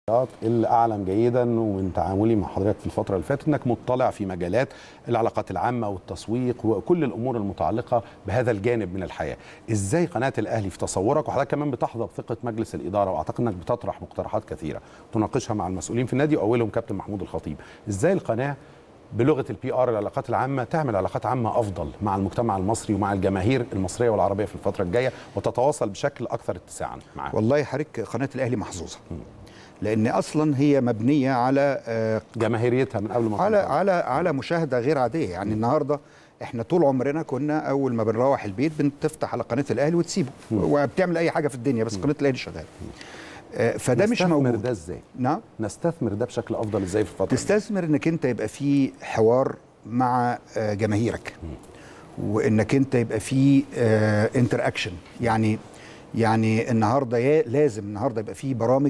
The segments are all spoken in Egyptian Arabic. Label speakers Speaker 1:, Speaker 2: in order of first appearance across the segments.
Speaker 1: اللي اعلم جيدا ومن تعاملي مع حضرتك في الفتره اللي فاتت انك مطلع في مجالات العلاقات العامه والتسويق وكل الامور المتعلقه بهذا الجانب من الحياه. ازاي قناه الاهلي في تصورك وحضرتك كمان بتحظى بثقه مجلس الاداره واعتقد انك بتطرح مقترحات كثيره تناقشها مع المسؤولين في النادي واولهم كابتن محمود الخطيب. ازاي القناه بلغه البي ار العلاقات العامه تعمل علاقات عامه افضل مع المجتمع المصري ومع الجماهير المصريه والعربيه في الفتره الجايه وتتواصل بشكل اكثر اتساعا معاهم.
Speaker 2: والله حضرتك قناه الاهلي محظوظه لان اصلا هي مبنيه على آه،
Speaker 1: جماهيريتها من قبل ما
Speaker 2: على
Speaker 1: تنطلق.
Speaker 2: على على مشاهده غير عاديه يعني النهارده احنا طول عمرنا كنا اول ما بنروح البيت بنفتح على قناه الاهلي وتسيبه وبتعمل اي حاجه في الدنيا بس قناه الاهلي شغاله آه، فده مش
Speaker 1: نستثمر
Speaker 2: موجود
Speaker 1: ده ازاي؟
Speaker 2: نعم
Speaker 1: نستثمر ده بشكل افضل ازاي في الفتره دي؟
Speaker 2: تستثمر انك انت يبقى في حوار مع آه، جماهيرك وانك انت يبقى في انتر اكشن يعني يعني النهارده يا- لازم النهارده يبقى في برامج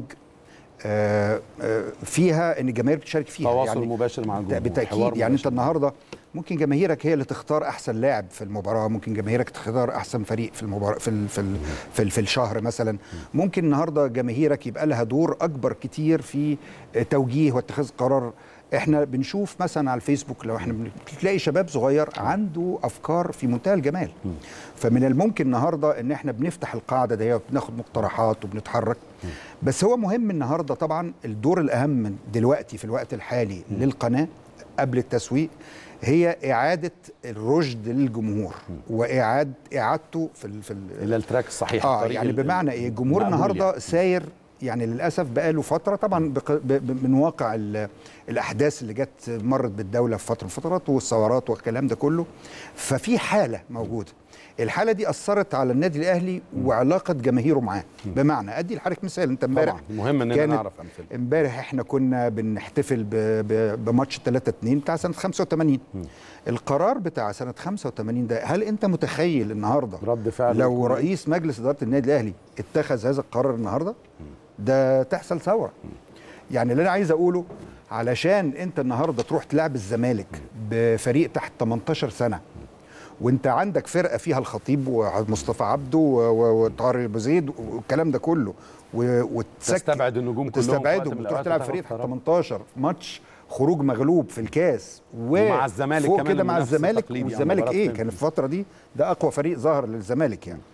Speaker 2: آه، آه، فيها ان الجماهير بتشارك فيها
Speaker 1: تواصل
Speaker 2: يعني
Speaker 1: مباشر مع الجمهور حوار
Speaker 2: بالتاكيد يعني انت
Speaker 1: مباشر.
Speaker 2: النهارده ممكن جماهيرك هي اللي تختار احسن لاعب في المباراه ممكن جماهيرك تختار احسن فريق في المباراه في ال في ال في, ال في الشهر مثلا ممكن النهارده جماهيرك يبقى لها دور اكبر كتير في توجيه واتخاذ قرار احنا بنشوف مثلا على الفيسبوك لو احنا بن- بتلاقي شباب صغير عنده افكار في منتهى الجمال فمن الممكن النهارده ان احنا بنفتح القاعده دي وبناخد مقترحات وبنتحرك بس هو مهم النهارده طبعا الدور الاهم من دلوقتي في الوقت الحالي للقناه قبل التسويق هي اعاده الرشد للجمهور واعاده اعادته في ال في ال
Speaker 1: الى التراك الصحيح
Speaker 2: اه
Speaker 1: الطريق
Speaker 2: يعني
Speaker 1: ال-
Speaker 2: بمعنى ايه الجمهور
Speaker 1: المقبول
Speaker 2: النهارده
Speaker 1: يعني.
Speaker 2: ساير يعني للاسف بقاله فتره طبعا بق- ب- ب- من واقع ال- الاحداث اللي جت مرت بالدوله في فتره من الفترات والثورات والكلام ده كله ففي حاله موجوده الحاله دي اثرت على النادي الاهلي وعلاقه جماهيره معاه بمعنى ادي لحضرتك مثال انت امبارح
Speaker 1: طبعا مهم اننا
Speaker 2: كانت
Speaker 1: نعرف امثله
Speaker 2: امبارح احنا كنا بنحتفل ب- ب- بماتش 3 2 بتاع سنه 85 القرار بتاع سنه 85 ده هل انت متخيل النهارده
Speaker 1: رد فعل
Speaker 2: لو
Speaker 1: الجمهور.
Speaker 2: رئيس مجلس اداره النادي الاهلي اتخذ هذا القرار النهارده ده تحصل ثوره يعني اللي انا عايز اقوله علشان انت النهارده تروح تلعب الزمالك بفريق تحت 18 سنه وانت عندك فرقه فيها الخطيب ومصطفى عبده و- و- وطارق ابو زيد والكلام ده كله و- وتسك-
Speaker 1: تستبعد النجوم كلهم في وقت
Speaker 2: وتستبعدهم
Speaker 1: من
Speaker 2: وتروح
Speaker 1: الأوقات
Speaker 2: تلعب
Speaker 1: وتاخد
Speaker 2: فريق تحت
Speaker 1: قرار.
Speaker 2: 18 ماتش خروج مغلوب في الكاس و
Speaker 1: ومع الزمالك
Speaker 2: فوق
Speaker 1: كمان
Speaker 2: كده مع
Speaker 1: المنافس
Speaker 2: الزمالك
Speaker 1: التقليدي، يعني
Speaker 2: والزمالك
Speaker 1: مباراة
Speaker 2: ايه
Speaker 1: قمة.
Speaker 2: كان الفتره دي ده اقوى فريق ظهر للزمالك يعني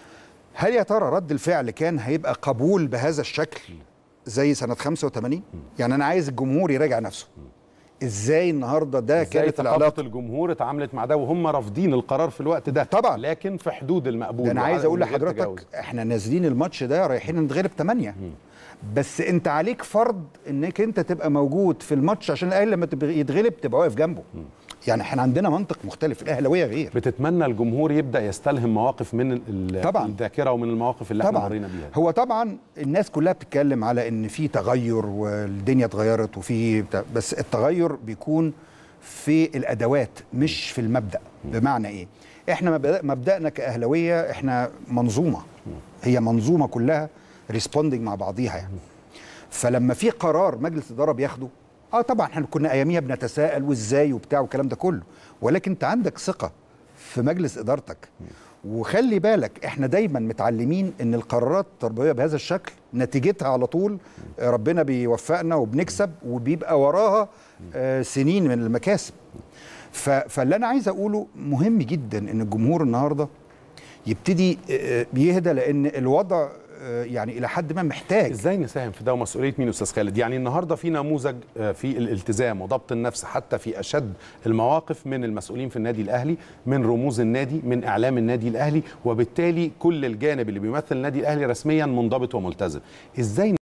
Speaker 2: هل يا ترى رد الفعل كان هيبقى قبول بهذا الشكل زي سنه 85 يعني انا عايز الجمهور يراجع نفسه ازاي النهارده ده
Speaker 1: ازاي
Speaker 2: كانت
Speaker 1: ثقافه
Speaker 2: العلاقه
Speaker 1: الجمهور اتعاملت مع ده وهم رافضين القرار في الوقت ده
Speaker 2: طبعا.
Speaker 1: لكن في حدود المقبول
Speaker 2: ده انا عايز اقول
Speaker 1: من غير
Speaker 2: لحضرتك
Speaker 1: تجاوز.
Speaker 2: احنا نازلين الماتش ده رايحين نتغلب 8 بس انت عليك فرض انك انت تبقى موجود في الماتش عشان الاهلي لما تبقى يتغلب تبقى واقف جنبه يعني احنا عندنا منطق مختلف الاهلاويه غير
Speaker 1: بتتمنى الجمهور يبدا يستلهم مواقف من ال-
Speaker 2: طبعاً.
Speaker 1: الذاكره ومن المواقف اللي احنا
Speaker 2: طبعا
Speaker 1: مرينا بيها
Speaker 2: هو طبعا الناس كلها بتتكلم على ان في تغير والدنيا اتغيرت وفي بتاع بس التغير بيكون في الادوات مش في المبدا بمعنى ايه احنا مبدأ- مبدانا كاهلاويه احنا منظومه هي منظومه كلها ريسبوندنج مع بعضيها يعني فلما في قرار مجلس اداره بياخده اه طبعا احنا كنا اياميها بنتساءل وازاي وبتاع والكلام ده كله ولكن انت عندك ثقه في مجلس ادارتك وخلي بالك احنا دايما متعلمين ان القرارات التربويه بهذا الشكل نتيجتها على طول آه، ربنا بيوفقنا وبنكسب وبيبقى وراها آه، سنين من المكاسب ف- فاللي انا عايز اقوله مهم جدا ان الجمهور النهارده يبتدي آه، يهدى لان الوضع آه، يعني الى حد ما محتاج
Speaker 1: ازاي نساهم في ده ومسؤوليه مين استاذ خالد يعني النهارده في نموذج آه، في الالتزام وضبط النفس حتى في اشد المواقف من المسؤولين في النادي الاهلي من رموز النادي من اعلام النادي الاهلي وبالتالي كل الجانب اللي بيمثل النادي الاهلي رسميا منضبط وملتزم ازاي